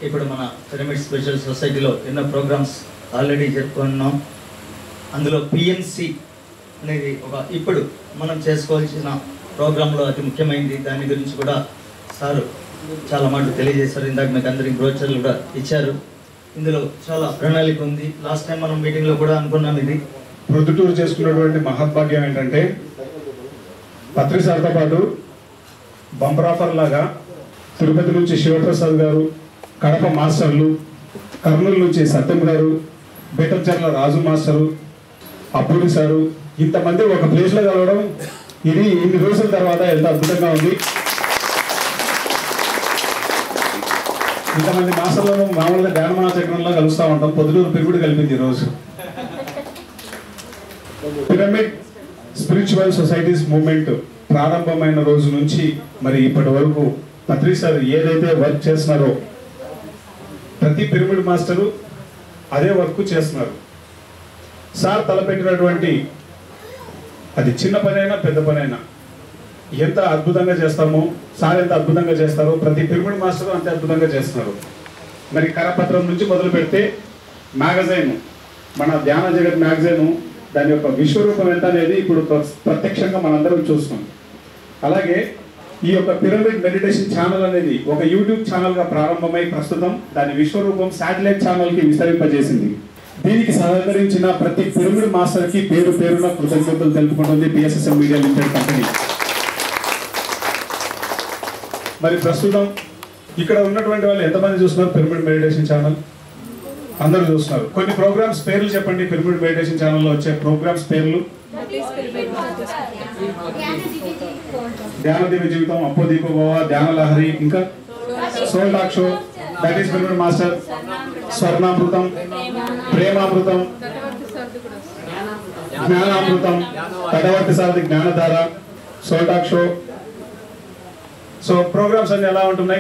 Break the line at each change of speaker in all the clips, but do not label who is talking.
ఇప్పుడు మన pyramid special సొసైటీలో ఎన్నో ప్రోగ్రామ్స్ ఆల్రెడీ జరుపుకున్నాం అందులో పిఎన్సి అనేది ఒక ఇప్పుడు మనం చేసుకోవాల్సిన ప్రోగ్రాంలో అతి ముఖ్యమైనది దాని గురించి కూడా సారు చాలా మాటలు తెలియజేశారు ఇందాక నాకు అందరికి బ్రోచర్లు కూడా ఇచ్చారు ఇందులో చాలా ప్రణాళిక ఉంది లాస్ట్ టైం మనం మీటింగ్లో కూడా అనుకున్నాం ఇది
ప్రొద్దుటూరు చేసుకున్నటువంటి మహద్భాగ్యం ఏంటంటే పత్రిసార్తో పాటు బంపర్ ఆఫర్ లాగా తిరుపతి నుంచి శివప్రసాద్ గారు కడప మాస్టర్లు కర్నూలు నుంచి సత్యం గారు బేటంచర్ల రాజు మాస్టరు అబ్బుడి సారు ఇంతమంది ఒక ప్లేస్లో కలవడం ఇది ఇన్ని రోజుల తర్వాత ఎంత అద్భుతంగా ఉంది ఇంతమంది మాస్టర్లను మామూలుగా ధ్యానమాన చక్రంలో కలుస్తూ ఉంటాం పొద్దుటూరు పిరుగుడు కలిపింది ఈరోజు పిరమిడ్ స్పిరిచువల్ సొసైటీస్ మూవ్మెంట్ ప్రారంభమైన రోజు నుంచి మరి ఇప్పటి వరకు పత్రి సార్ ఏదైతే వర్క్ చేస్తున్నారో ప్రతి పిరమిడ్ మాస్టరు అదే వర్క్ చేస్తున్నారు సార్ తలపెట్టినటువంటి అది చిన్న పనైనా పెద్ద పనైనా ఎంత అద్భుతంగా చేస్తామో సార్ ఎంత అద్భుతంగా చేస్తారో ప్రతి పిరమిడ్ మాస్టర్ అంతే అద్భుతంగా చేస్తున్నారు మరి కరపత్రం నుంచి మొదలు పెడితే మ్యాగజైన్ మన ధ్యాన జగత్ మ్యాగజైన్ దాని యొక్క విశ్వరూపం ఎంత అనేది ఇప్పుడు ప్ర- ప్రత్యక్షంగా మనందరం చూస్తున్నాం అలాగే ఈ యొక్క పిరమిడ్ మెడిటేషన్ ఛానల్ అనేది ఒక యూట్యూబ్ ఛానల్ గా ప్రారంభమై ప్రస్తుతం దాని విశ్వరూపం శాటిలైట్ ఛానల్ కి విస్తరింపజేసింది దీనికి సహకరించిన ప్రతి పిరమిడ్ మాస్టర్ కి పేరు పేరున కృతజ్ఞతలు తెలుపుకుంటుంది పిఎస్ఎస్ఎం మీడియా లిమిటెడ్ కంపెనీ మరి ప్రస్తుతం ఇక్కడ ఉన్నటువంటి వాళ్ళు ఎంతమంది చూస్తున్నారు పిరమిడ్ మెడిటేషన్ ఛానల్ అందరూ చూస్తున్నారు కొన్ని ప్రోగ్రామ్స్ పేర్లు చెప్పండి పిరమిడ్ మెడిటేషన్ ఛానల్లో వచ్చే ప్రోగ్రామ్స్ పేర్లు ధ్యాన దివ్య జీవితం అప్పో దీపభవ ధ్యాన లహరి ఇంకా soul talk show that is pyramid master స్వర్ణామృతం ప్రేమామృతం జ్ఞానామృతం కటవర్తి సారథి జ్ఞానధార soul talk show so programmes అన్ని ఎలా ఉంటున్నాయి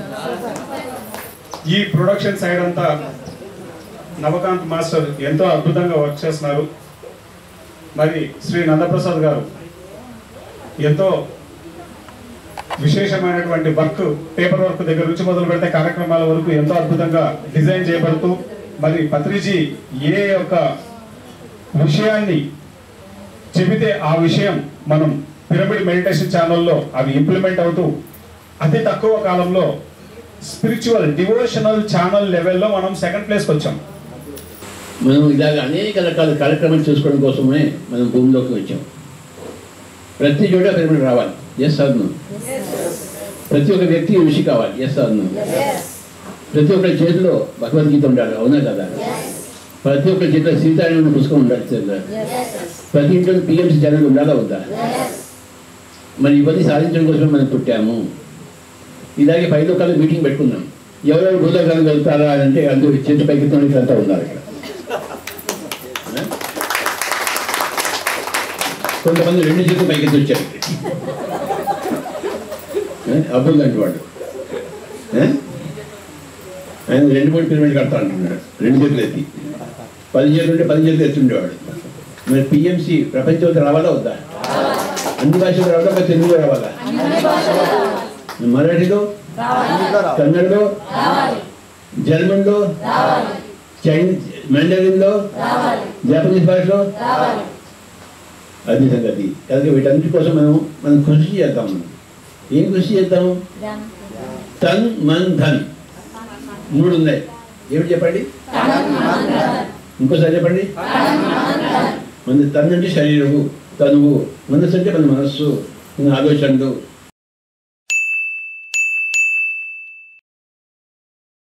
ఈ ప్రొడక్షన్ సైడ్ అంతా నవకాంత్ మాస్టర్ ఎంతో అద్భుతంగా వర్క్ చేస్తున్నారు మరి శ్రీ నందప్రసాద్ గారు ఎంతో విశేషమైనటువంటి వర్క్ పేపర్ వర్క్ దగ్గర నుంచి మొదలు పెడితే కార్యక్రమాల వరకు ఎంతో అద్భుతంగా డిజైన్ చేయబడుతూ మరి పత్రిజీ ఏ యొక్క విషయాన్ని చెబితే ఆ విషయం మనం పిరమిడ్ మెడిటేషన్ ఛానల్లో అవి ఇంప్లిమెంట్ అవుతూ అతి తక్కువ కాలంలో స్పిరిచువల్ డివోషనల్ ఛానల్ లెవెల్లో మనం సెకండ్ ప్లేస్కి వచ్చాం
మనం ఇలాగ అనేక రకాల కార్యక్రమాలు చేసుకోవడం కోసమే మనం భూమిలోకి వచ్చాం ప్రతి చోట పిరమిడ్ రావాలి ఎస్ అర్ను ప్రతి ఒక్క వ్యక్తి ఋషి కావాలి ఎస్ అర్ను ప్రతి ఒక్కరి చేతిలో భగవద్గీత ఉండాలి అవునా కదా ప్రతి ఒక్కరి చేతిలో సీతారాయణ పుస్తకం ఉండాలి చేతిలో ప్రతి ఇంట్లో పిఎంసీ ఛానల్ ఉండాలా వద్దా మరి ఇవన్నీ సాధించడం కోసమే మనం పుట్టాము ఇలాగే పై లోకాలు మీటింగ్ పెట్టుకున్నాం ఎవరెవరు భూలోకాలకు వెళ్తారా అని అంటే అందరూ చేతి పైకి అంతా ఉన్నారు ఇక్కడ కొంతమంది రెండు చేతులు పైకి వచ్చారు అబ్బుల్ లాంటి వాడు ఏ? ఆయన రెండు మూడు పిరమిడ్ కడతా అంటున్నాడు రెండు చేతులు ఎత్తి పది చేతులు ఉంటే పది చేతులు ఎత్తుండేవాడు మరి పిఎంసి ప్రపంచంతో రావాలా వద్దా అన్ని భాషలు రావాలా మరి తెలుగులో రావాలా మరాఠీలో కన్నడలో జర్మన్లో చైనీస్ మండలిన్లో జాపనీస్ భాషలో అది సంగతి కనుక వీటన్నిటి కోసం మనం మనం కృషి చేద్దాం మనం ఏం కృషి చేద్దాం తన్ మన్ ధన్ మూడు ఉన్నాయి ఏమిటి చెప్పండి ఇంకోసారి చెప్పండి మన తన్ అంటే శరీరము తనువు మనస్సు అంటే మన మనస్సు మన ఆలోచనలు